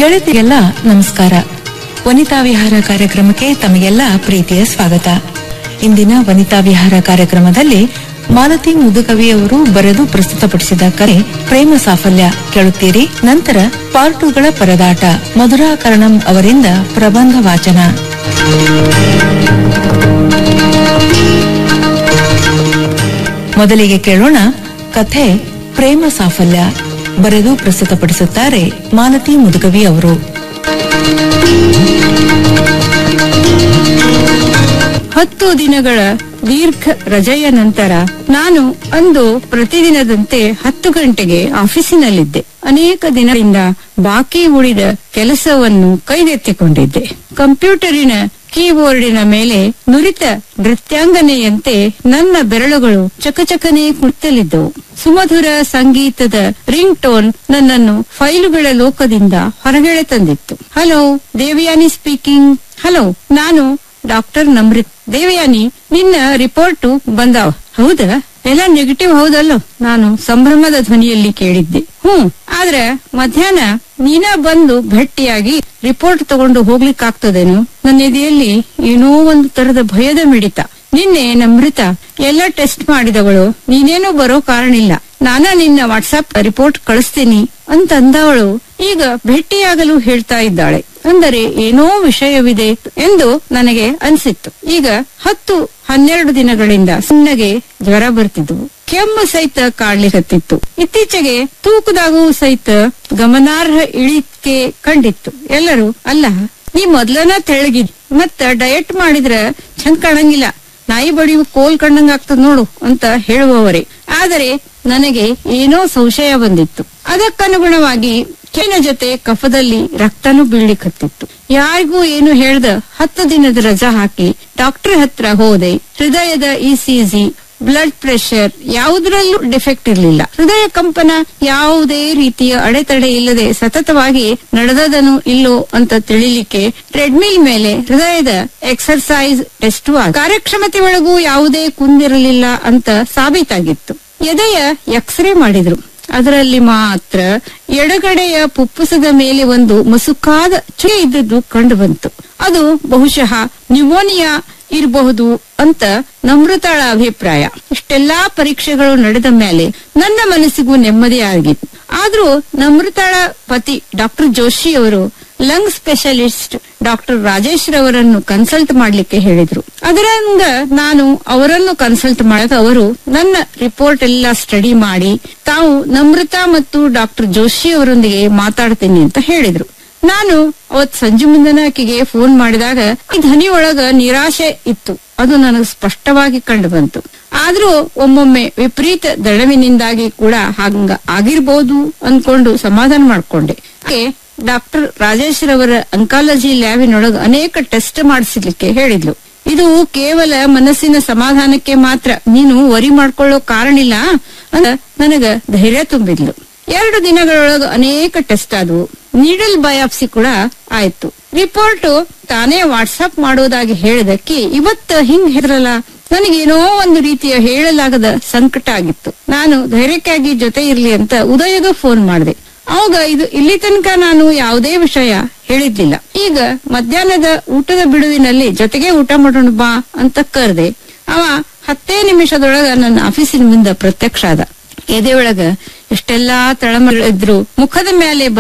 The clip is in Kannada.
ಗೆಳತಿಗೆಲ್ಲ ನಮಸ್ಕಾರ ವನಿತಾ ವಿಹಾರ ಕಾರ್ಯಕ್ರಮಕ್ಕೆ ತಮಗೆಲ್ಲ ಪ್ರೀತಿಯ ಸ್ವಾಗತ ಇಂದಿನ ವನಿತಾ ವಿಹಾರ ಕಾರ್ಯಕ್ರಮದಲ್ಲಿ ಮಾಲತಿ ಮುದುಕವಿಯವರು ಬರೆದು ಪ್ರಸ್ತುತಪಡಿಸಿದ ಕರೆ ಪ್ರೇಮ ಸಾಫಲ್ಯ ಕೇಳುತ್ತೀರಿ ನಂತರ ಪಾರ್ಟುಗಳ ಪರದಾಟ ಮಧುರಾಕರಣಂ ಅವರಿಂದ ಪ್ರಬಂಧ ವಾಚನ ಮೊದಲಿಗೆ ಕೇಳೋಣ ಕಥೆ ಪ್ರೇಮ ಸಾಫಲ್ಯ ಬರೆದು ಪ್ರಸ್ತುತಪಡಿಸುತ್ತಾರೆ ಮಾಲತಿ ಮುದುಕವಿ ಅವರು ಹತ್ತು ದಿನಗಳ ದೀರ್ಘ ರಜೆಯ ನಂತರ ನಾನು ಅಂದು ಪ್ರತಿದಿನದಂತೆ ಹತ್ತು ಗಂಟೆಗೆ ಆಫೀಸಿನಲ್ಲಿದ್ದೆ ಅನೇಕ ದಿನದಿಂದ ಬಾಕಿ ಉಳಿದ ಕೆಲಸವನ್ನು ಕೈಗೆತ್ತಿಕೊಂಡಿದ್ದೆ ಕಂಪ್ಯೂಟರಿನ ಕೀಬೋರ್ಡಿನ ಮೇಲೆ ನುರಿತ ನೃತ್ಯಾಂಗನೆಯಂತೆ ನನ್ನ ಬೆರಳುಗಳು ಚಕಚಕನೆ ಕುಳಿತಲಿದ್ದವು ಸುಮಧುರ ಸಂಗೀತದ ರಿಂಗ್ ಟೋನ್ ನನ್ನನ್ನು ಫೈಲುಗಳ ಲೋಕದಿಂದ ಹೊರಗೆಳೆ ತಂದಿತ್ತು ಹಲೋ ದೇವಯಾನಿ ಸ್ಪೀಕಿಂಗ್ ಹಲೋ ನಾನು ಡಾಕ್ಟರ್ ನಮ್ರಿತ್ ದೇವಯಾನಿ ನಿನ್ನ ರಿಪೋರ್ಟು ಬಂದಾವ ಹೌದಾ ಎಲ್ಲ ನೆಗೆಟಿವ್ ಹೌದಲ್ಲೋ ನಾನು ಸಂಭ್ರಮದ ಧ್ವನಿಯಲ್ಲಿ ಕೇಳಿದ್ದೆ ಹ್ಮ್ ಆದ್ರೆ ಮಧ್ಯಾಹ್ನ ನೀನ ಬಂದು ಭೇಟಿಯಾಗಿ ರಿಪೋರ್ಟ್ ತಗೊಂಡು ಹೋಗ್ಲಿಕ್ಕಾಗ್ತದೇನು ನನ್ನ ಎದೆಯಲ್ಲಿ ಏನೋ ಒಂದು ತರದ ಭಯದ ಮಿಡಿತ ನಿನ್ನೆ ನಮೃತ ಎಲ್ಲ ಟೆಸ್ಟ್ ಮಾಡಿದವಳು ನೀನೇನೋ ಬರೋ ಕಾರಣಿಲ್ಲ ನಾನ ನಿನ್ನ ವಾಟ್ಸ್ಆಪ್ ರಿಪೋರ್ಟ್ ಕಳಿಸ್ತೀನಿ ಅಂತ ಅಂದವಳು ಈಗ ಭೇಟಿಯಾಗಲು ಹೇಳ್ತಾ ಇದ್ದಾಳೆ ಅಂದರೆ ಏನೋ ವಿಷಯವಿದೆ ಎಂದು ನನಗೆ ಅನ್ಸಿತ್ತು ಈಗ ಹತ್ತು ಹನ್ನೆರಡು ದಿನಗಳಿಂದ ಸಣ್ಣಗೆ ಜ್ವರ ಬರ್ತಿದ್ವು ಕೆಮ್ಮು ಸಹಿತ ಕಾಡ್ಲಿಕತ್ತಿತ್ತು ಇತ್ತೀಚೆಗೆ ತೂಕದಾಗೂ ಸಹಿತ ಗಮನಾರ್ಹ ಇಳಿಕೆ ಕಂಡಿತ್ತು ಎಲ್ಲರೂ ಅಲ್ಲ ನೀ ಮೊದ್ಲನ ತೆಳಗಿದ್ ಮತ್ತ ಡಯಟ್ ಮಾಡಿದ್ರ ಚಂದ ಕಾಣಂಗಿಲ್ಲ ನಾಯಿ ಬಡಿಯು ಕೋಲ್ ಕಂಡಂಗ ಆಗ್ತದ ನೋಡು ಅಂತ ಹೇಳುವವರೇ ಆದರೆ ನನಗೆ ಏನೋ ಸಂಶಯ ಬಂದಿತ್ತು ಅದಕ್ಕನುಗುಣವಾಗಿ ಕೆನ ಜೊತೆ ಕಫದಲ್ಲಿ ರಕ್ತನೂ ಬೀಳ್ಲಿಕತ್ತಿತ್ತು ಯಾರಿಗೂ ಏನು ಹೇಳ್ದ ಹತ್ತು ದಿನದ ರಜಾ ಹಾಕಿ ಡಾಕ್ಟರ್ ಹತ್ರ ಹೋದೆ ಹೃದಯದ ಇಸಿಜಿ ಬ್ಲಡ್ ಪ್ರೆಷರ್ ಯಾವುದರಲ್ಲೂ ಡಿಫೆಕ್ಟ್ ಇರಲಿಲ್ಲ ಹೃದಯ ಕಂಪನ ಯಾವುದೇ ರೀತಿಯ ಅಡೆತಡೆ ಇಲ್ಲದೆ ಸತತವಾಗಿ ನಡೆದದನು ಇಲ್ಲೋ ಅಂತ ತಿಳಿಲಿಕ್ಕೆ ಟ್ರೆಡ್ಮಿಲ್ ಮೇಲೆ ಹೃದಯದ ಎಕ್ಸರ್ಸೈಸ್ ಟೆಸ್ಟ್ ಕಾರ್ಯಕ್ಷಮತೆ ಒಳಗೂ ಯಾವುದೇ ಕುಂದಿರಲಿಲ್ಲ ಅಂತ ಸಾಬೀತಾಗಿತ್ತು ಎದೆಯ ಎಕ್ಸ್ರೇ ಮಾಡಿದ್ರು ಅದರಲ್ಲಿ ಮಾತ್ರ ಎಡಗಡೆಯ ಪುಪ್ಪುಸದ ಮೇಲೆ ಒಂದು ಮಸುಕಾದ ಚುಕ್ಕೆ ಇದ್ದದ್ದು ಕಂಡು ಬಂತು ಅದು ಬಹುಶಃ ನ್ಯೂಮೋನಿಯಾ ಇರಬಹುದು ಅಂತ ನಮೃತಾಳ ಅಭಿಪ್ರಾಯ ಇಷ್ಟೆಲ್ಲಾ ಪರೀಕ್ಷೆಗಳು ನಡೆದ ಮೇಲೆ ನನ್ನ ಮನಸ್ಸಿಗೂ ನೆಮ್ಮದಿ ಆಗಿತ್ತು ಆದ್ರೂ ನಮೃತಾಳ ಪತಿ ಡಾಕ್ಟರ್ ಜೋಶಿ ಅವರು ಲಂಗ್ ಸ್ಪೆಷಲಿಸ್ಟ್ ಡಾಕ್ಟರ್ ರಾಜೇಶ್ ರವರನ್ನು ಕನ್ಸಲ್ಟ್ ಮಾಡ್ಲಿಕ್ಕೆ ಹೇಳಿದ್ರು ಅದರಂಗ ನಾನು ಅವರನ್ನು ಕನ್ಸಲ್ಟ್ ಮಾಡಕ ಅವರು ನನ್ನ ರಿಪೋರ್ಟ್ ಎಲ್ಲ ಸ್ಟಡಿ ಮಾಡಿ ತಾವು ನಮೃತ ಮತ್ತು ಡಾಕ್ಟರ್ ಜೋಶಿ ಅವರೊಂದಿಗೆ ಮಾತಾಡ್ತೀನಿ ಅಂತ ಹೇಳಿದ್ರು ನಾನು ಅವತ್ ಸಂಜೆ ಮುಂದನ ಆಕೆಗೆ ಫೋನ್ ಮಾಡಿದಾಗ ಈ ಧ್ವನಿ ಒಳಗ ನಿರಾಶೆ ಇತ್ತು ಅದು ನನಗೆ ಸ್ಪಷ್ಟವಾಗಿ ಕಂಡು ಬಂತು ಆದ್ರೂ ಒಮ್ಮೊಮ್ಮೆ ವಿಪರೀತ ದಳವಿನಿಂದಾಗಿ ಕೂಡ ಹಂಗ ಆಗಿರ್ಬೋದು ಅನ್ಕೊಂಡು ಸಮಾಧಾನ ಮಾಡ್ಕೊಂಡೆ ಆಕೆ ಡಾಕ್ಟರ್ ರಾಜೇಶ್ ರವರ ಅಂಕಾಲಜಿ ಲ್ಯಾಬಿನೊಳಗ ಅನೇಕ ಟೆಸ್ಟ್ ಮಾಡಿಸ್ಲಿಕ್ಕೆ ಹೇಳಿದ್ಲು ಇದು ಕೇವಲ ಮನಸ್ಸಿನ ಸಮಾಧಾನಕ್ಕೆ ಮಾತ್ರ ನೀನು ವರಿ ಮಾಡ್ಕೊಳ್ಳೋ ಕಾರಣಿಲ್ಲ ಅಂತ ನನಗ ಧೈರ್ಯ ತುಂಬಿದ್ಲು ಎರಡು ದಿನಗಳೊಳಗ ಅನೇಕ ಟೆಸ್ಟ್ ಆದವು ನೀಡಲ್ ಬಯಾಪ್ಸಿ ಕೂಡ ಆಯ್ತು ರಿಪೋರ್ಟ್ ತಾನೇ ವಾಟ್ಸ್ಆಪ್ ಮಾಡೋದಾಗಿ ಹೇಳಿದಕ್ಕೆ ಇವತ್ತ ಹಿಂಗ್ ಹೆದ್ರಲ್ಲ ನನಗೇನೋ ಒಂದು ರೀತಿಯ ಹೇಳಲಾಗದ ಸಂಕಟ ಆಗಿತ್ತು ನಾನು ಧೈರ್ಯಕ್ಕಾಗಿ ಜೊತೆ ಇರ್ಲಿ ಅಂತ ಉದಯಗ ಫೋನ್ ಮಾಡಿದೆ ಅವಾಗ ಇದು ಇಲ್ಲಿ ತನಕ ನಾನು ಯಾವುದೇ ವಿಷಯ ಹೇಳಿದ್ಲಿಲ್ಲ ಈಗ ಮಧ್ಯಾಹ್ನದ ಊಟದ ಬಿಡುವಿನಲ್ಲಿ ಜೊತೆಗೆ ಊಟ ಮಾಡೋಣ ಬಾ ಅಂತ ಕರೆದೆ ಅವ ಹತ್ತೇ ನಿಮಿಷದೊಳಗ ನನ್ನ ಆಫೀಸಿನ ಮುಂದೆ ಪ್ರತ್ಯಕ್ಷ ಆದ ಎದೆಯೊಳಗ ಎಷ್ಟೆಲ್ಲಾ ತಳಮಳ ಇದ್ರು ಮುಖದ ಮೇಲೆ